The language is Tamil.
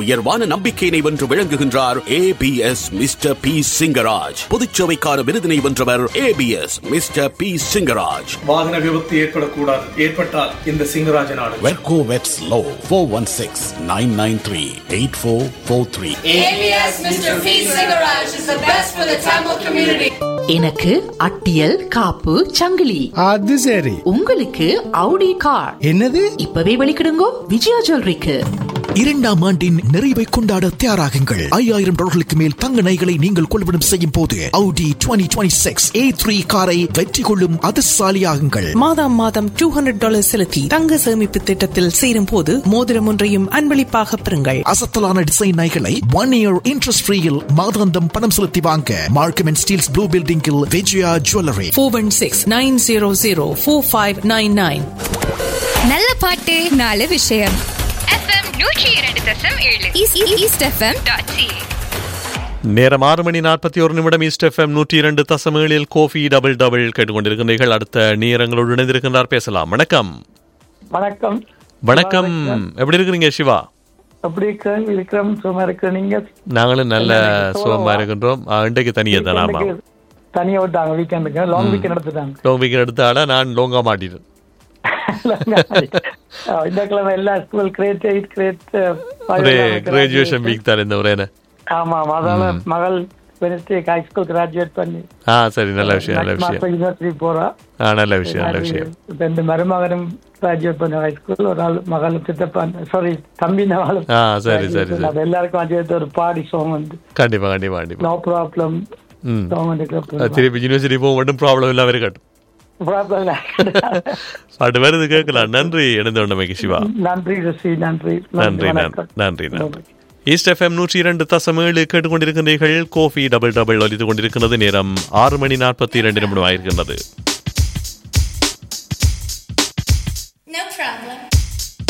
உயர்வான நம்பிக்கையினை வென்று விளங்குகின்றார் ஏபிஎஸ் மிஸ்டர் பி சிங்கராஜ் பொதுச்சேவைக்கான விருதினை வென்றவர் ஏபிஎஸ் மிஸ்டர் பி சிங்கராஜ் வாகன விபத்து ஏற்படக்கூடாது ஏற்பட்டால் இந்த சிங்கராஜ நாடு வெர்கோ வெட்ஸ் லோ four one six nine nine three eight four four three ABS Mr. P. Singaraj is the best for the Tamil community. எனக்கு அட்டியல் காப்பு சங்கிலி அது சரி உங்களுக்கு அவுடி கார் என்னது இப்பவே வெளிக்கிடுங்கோ விஜயா ஜுவல்லரிக்கு இரண்டாம் ஆண்டின் நிறைவை கொண்டாட தயாராகுங்கள் ஐயாயிரம் டாலர்களுக்கு மேல் தங்க நகைகளை நீங்கள் கொள்வனம் செய்யும் போது Audi 2026 A3 காரை வெற்றி கொள்ளும் அதிர்ஷ்டசாலியாகுங்கள் மாதம் மாதம் டூ ஹண்ட்ரட் டாலர் செலுத்தி தங்க சேமிப்பு திட்டத்தில் சேரும் போது மோதிரம் ஒன்றையும் அன்பளிப்பாக பெறுங்கள் அசத்தலான டிசைன் நகைகளை ஒன் இயர் இன்ட்ரெஸ்ட் ஃப்ரீயில் மாதாந்தம் பணம் செலுத்தி வாங்க மார்க்கம் அண்ட் ஸ்டீல்ஸ் ப்ளூ பில்டிங்கில் Vijaya jewellery four one six nine zero zero four five nine nine நல்ல பாட்டு நல்ல விஷயம் எஃப்எம் நூற்றி இரண்டு தசம் ஏழு ஈஸ்ட் எஃப்எம் டாட் சி நேரம் ஆறு மணி நாற்பத்தி ஒரு நிமிடம் ஈஸ்ட் எஃப்எம் நூற்றி இரண்டு தசம் ஏழில் கோஃபி டபுள் டபுள் கேட்டுக்கொண்டிருக்கிறீர்கள் அடுத்த நேரங்களோடு இணைந்திருக்கின்றார் பேசலாம் வணக்கம் வணக்கம் வணக்கம் எப்படி இருக்கிறீங்க சிவா எப்படி இருக்கிறேன் இருக்கிறோம் சும்மா இருக்கிற நீங்க நாங்களும் நல்ல எனக்கு சுகமா சோளமா? இருக்கின்றோம் ஆ, இன்றைக்கு தனியே தான் ஆமா எனக்கு தனியா விட்டாங்க வீக்கெண்டுக்கு லாங் வீக்கெண்ட் எடுத்துட்டாங்க லோங் வீக்கெண்ட் எடுத்த ஆளா நான் லோங்கா மாட்டிட்டேன் அஹ் இந்த கிழமை எல்லா ஸ்கூல் கிரேட் எயிட் கிரேட் ஒரு கிராஜுவேஷன் வீக் தான் இந்த முறை என்ன ஆமா ஆமா அதால மகள் வெனஸ்டே ஹை ஸ்கூல் கிராஜுவேட் பண்ணி ஆ சரி நல்ல விஷயம் நல்ல விஷயம் யூனிவர்சிட்டி போறா ஆ நல்ல விஷயம் நல்ல விஷயம் இப்ப இந்த மருமகனும் கிராஜுவேட் பண்ண ஹை ஸ்கூல் ஒரு ஆள் மகளும் சித்தப்பான் சாரி தம்பி நவாலும் ஆ சரி சரி சரி அது எல்லாருக்கும் சேர்த்து ஒரு பாடி சாங் வந்து கண்டிப்பா கண்டிப்பா கண்டிப்பா நோ ப்ராப்ளம் ம் சாங் வந்து அது திருப்பி யூனிவர்சிட்டி போக மட்டும் ப்ராப்ளம் இல்லாம இருக்கட்டும் ப்ராப்ளம் பாட்டு வருது கேட்கலாம் நன்றி இணைந்த உண்டமைக்கு சிவா நன்றி ரிஷி நன்றி நன்றி வணக்கம். நன்றி நன்றி நன்றி ஈஸ்ட் எஃப்எம் நூற்றி இரண்டு தசம் ஏழு கேட்டுக்கொண்டிருக்கிறீர்கள் கோஃபி டபுள் டபுள் ஒலித்துக் கொண்டிருக்கிறது நேரம் ஆறு மணி நாற்பத்தி இரண்டு நிமிடம் ஆயிருக்கின்றது No problem.